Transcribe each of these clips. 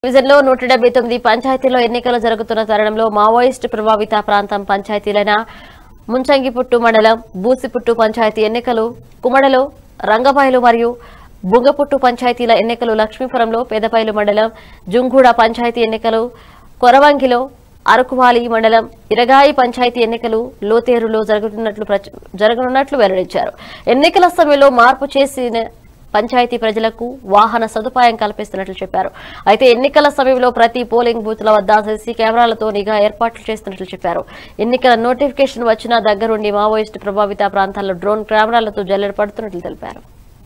డివిజన్లో నూట డెబ్బై తొమ్మిది పంచాయతీలో ఎన్నికలు జరుగుతున్న తరుణంలో మావోయిస్టు ప్రభావిత ప్రాంతం పంచాయతీలైన ముంచంగిపుట్టు మండలం బూసిపుట్టు పంచాయతీ ఎన్నికలు కుమడలో రంగపాయలు మరియు బుంగపుట్టు పంచాయతీల ఎన్నికలు లక్ష్మీపురంలో పేదపైలు మండలం జుంగూడ పంచాయతీ ఎన్నికలు కొరవంగిలో అరకువాలి మండలం ఇరగాయి పంచాయతీ ఎన్నికలు లోతేరులో జరుగుతున్నట్లు ప్రచ- జరగనున్నట్లు వెల్లడించారు ఎన్నికల సమయంలో మార్పు చేసిన పంచాయతీ ప్రజలకు వాహన సదుపాయం కల్పిస్తున్నట్లు చెప్పారు అయితే ఎన్నికల సమయంలో ప్రతి పోలింగ్ బూత్ల వద్ద సీసీ కెమెరాలతో నిఘా ఏర్పాట్లు చేస్తున్నట్లు చెప్పారు ఎన్నికల నోటిఫికేషన్ వచ్చినా దగ్గరుండి మావోయిస్టు ప్రభావిత ప్రాంతాల్లో డ్రోన్ కెమెరాలతో జల్లెడ పడుతున్నట్లు తెలిపారు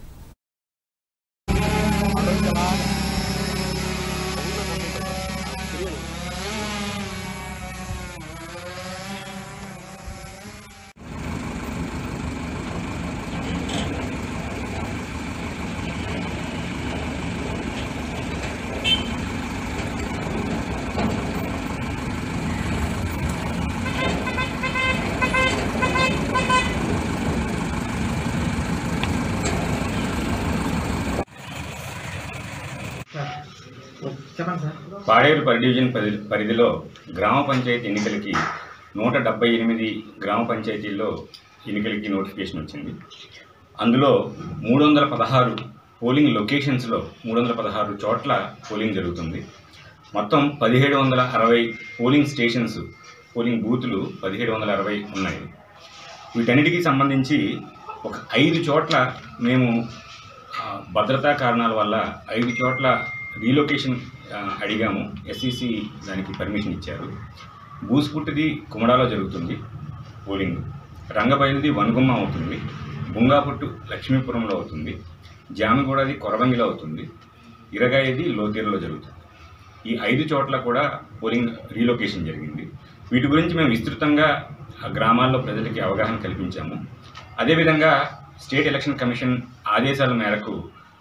చెప్పండి సార్ పాడేరు పర్ డివిజన్ పరి పరిధిలో గ్రామ పంచాయతీ ఎన్నికలకి నూట డెబ్బై ఎనిమిది గ్రామ పంచాయతీల్లో ఎన్నికలకి నోటిఫికేషన్ వచ్చింది అందులో మూడు వందల పదహారు పోలింగ్ లొకేషన్స్లో మూడు వందల పదహారు చోట్ల పోలింగ్ జరుగుతుంది మొత్తం పదిహేడు వందల అరవై పోలింగ్ స్టేషన్స్ పోలింగ్ బూతులు పదిహేడు వందల అరవై ఉన్నాయి వీటన్నిటికీ సంబంధించి ఒక ఐదు చోట్ల మేము ఆ, భద్రతా కారణాల వల్ల ఐదు చోట్ల రీలొకేషన్ ఆ, అడిగాము ఎస్ఈసి దానికి పర్మిషన్ ఇచ్చారు బూసుపుట్టిది కుమడాలో జరుగుతుంది పోలింగ్ రంగబయలుది వనుగుమ్మ అవుతుంది బుంగాపుట్టు లక్ష్మీపురంలో అవుతుంది జామిగూడది కొరవంగిలో అవుతుంది ఇరగాయది లోతేరులో జరుగుతుంది ఈ ఐదు చోట్ల కూడా పోలింగ్ రీలొకేషన్ జరిగింది వీటి గురించి మేము విస్తృతంగా ఆ గ్రామాల్లో ప్రజలకి అవగాహన కల్పించాము అదేవిధంగా స్టేట్ ఎలక్షన్ కమిషన్ ఆదేశాల మేరకు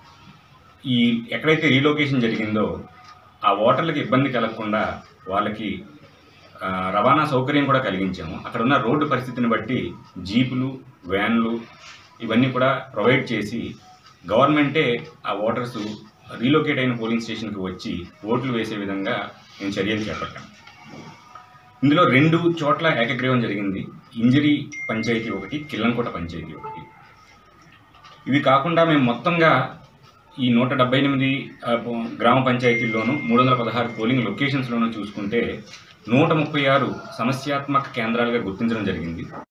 ఈ ఎక్కడైతే రీలొకేషన్ జరిగిందో ఆ ఓటర్లకు ఇబ్బంది కలగకుండా వాళ్ళకి ఆ, రవాణా సౌకర్యం కూడా కలిగించాము అక్కడ ఉన్న రోడ్డు పరిస్థితిని బట్టి జీపులు వ్యాన్లు ఇవన్నీ కూడా ప్రొవైడ్ చేసి గవర్నమెంటే ఆ ఓటర్స్ రీలొకేట్ అయిన పోలింగ్ స్టేషన్కి వచ్చి ఓట్లు వేసే విధంగా మేము చర్యలు చేపట్టాం ఇందులో రెండు చోట్ల ఏకగ్రీవం జరిగింది ఇంజరీ పంచాయతీ ఒకటి కిల్లంకోట పంచాయతీ ఒకటి ఇవి కాకుండా మేము మొత్తంగా ఈ నూట డెబ్బై ఎనిమిది ఆ, పో- గ్రామ పంచాయతీల్లోనూ మూడు వందల పదహారు పోలింగ్ లొకేషన్స్లోనూ చూసుకుంటే నూట ముప్పై ఆరు సమస్యాత్మక కేంద్రాలుగా గుర్తించడం జరిగింది